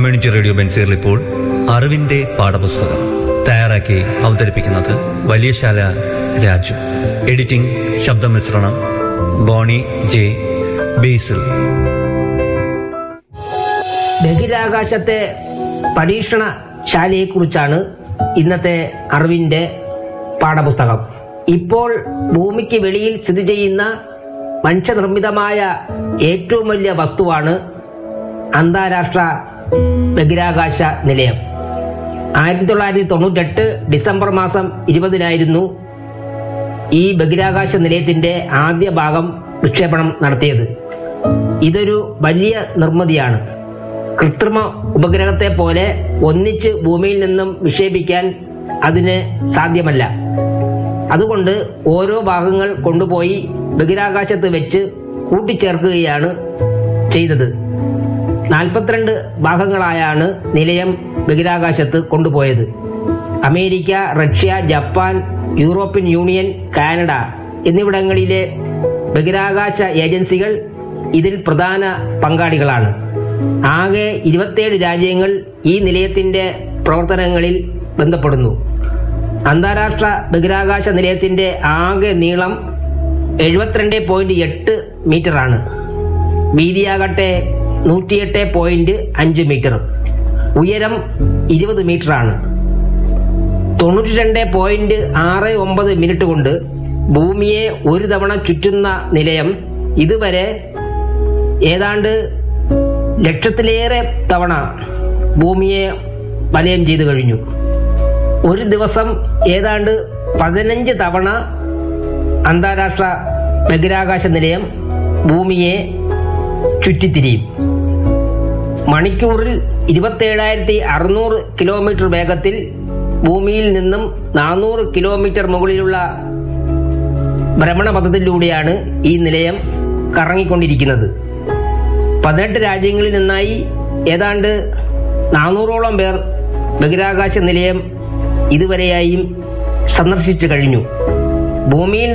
community radio ബെൻസീറിൽ ഇപ്പോൾ അറിവിന്റെ പാഠപുസ്തകം തയ്യാറാക്കി അവതരിപ്പിക്കുന്നത് വലിയശാല രാജു എഡിറ്റിംഗ് ശബ്ദമിശ്രണം ബോണി ജെ ബേസിൽ ബഹിരാകാശത്തെ പരീക്ഷണ ശാലയെക്കുറിച്ചാണ് ഇന്നത്തെ അറിവിന്റെ പാഠപുസ്തകം ഇപ്പോൾ ഭൂമിക്ക് വെളിയിൽ സ്ഥിതി ചെയ്യുന്ന മനുഷ്യനിർമ്മിതമായ ഏറ്റവും വലിയ വസ്തുവാണ് അന്താരാഷ്ട്ര ബഹിരാകാശ നിലയം ആയിരത്തി തൊള്ളായിരത്തി തൊണ്ണൂറ്റെട്ട് ഡിസംബർ മാസം ഇരുപതിനായിരുന്നു ഈ ബഹിരാകാശ നിലയത്തിന്റെ ആദ്യ ഭാഗം വിക്ഷേപണം നടത്തിയത് ഇതൊരു വലിയ നിർമ്മിതിയാണ് കൃത്രിമ ഉപഗ്രഹത്തെ പോലെ ഒന്നിച്ച് ഭൂമിയിൽ നിന്നും വിക്ഷേപിക്കാൻ അതിന് സാധ്യമല്ല അതുകൊണ്ട് ഓരോ ഭാഗങ്ങൾ കൊണ്ടുപോയി ബഹിരാകാശത്ത് വെച്ച് കൂട്ടിച്ചേർക്കുകയാണ് ചെയ്തത് നാൽപ്പത്തിരണ്ട് ഭാഗങ്ങളായാണ് നിലയം ബഹിരാകാശത്ത് കൊണ്ടുപോയത് America Russia Japan European Union Canada എന്നിവിടങ്ങളിലെ ബഹിരാകാശ ഏജൻസികൾ ഇതിൽ പ്രധാന പങ്കാളികളാണ് ആകെ ഇരുപത്തേഴ് രാജ്യങ്ങൾ ഈ നിലയത്തിന്റെ പ്രവർത്തനങ്ങളിൽ ബന്ധപ്പെടുന്നു അന്താരാഷ്ട്ര ബഹിരാകാശ നിലയത്തിന്റെ ആകെ നീളം എഴുപത്തിരണ്ട് പോയിന്റ് എട്ട് മീറ്ററാണ് വീതിയാകട്ടെ നൂറ്റിയെട്ട് പോയിന്റ് അഞ്ച് മീറ്റർ ഉയരം ഇരുപത് മീറ്ററാണ് തൊണ്ണൂറ്റി രണ്ട് പോയിന്റ് ആറ് ഒമ്പത് മിനിറ്റ് കൊണ്ട് ഭൂമിയെ ഒരു തവണ ചുറ്റുന്ന നിലയം ഇതുവരെ ഏതാണ്ട് ലക്ഷത്തിലേറെ തവണ ഭൂമിയെ വലയം ചെയ്തു കഴിഞ്ഞു ഒരു ദിവസം ഏതാണ്ട് പതിനഞ്ച് തവണ അന്താരാഷ്ട്ര ബഹിരാകാശ നിലയം ഭൂമിയെ ചുറ്റിത്തിരിയും മണിക്കൂറിൽ ഇരുപത്തേഴായിരത്തി അറുന്നൂറ് കിലോമീറ്റർ വേഗത്തിൽ ഭൂമിയിൽ നിന്നും നാനൂറ് കിലോമീറ്റർ മുകളിലുള്ള ഭ്രമണപഥത്തിലൂടെയാണ് ഈ നിലയം കറങ്ങിക്കൊണ്ടിരിക്കുന്നത് പതിനെട്ട് രാജ്യങ്ങളിൽ നിന്നായി ഏതാണ്ട് നാനൂറോളം പേർ ബഹിരാകാശ നിലയം ഇതുവരെയായും സന്ദർശിച്ചു കഴിഞ്ഞു ഭൂമിയിൽ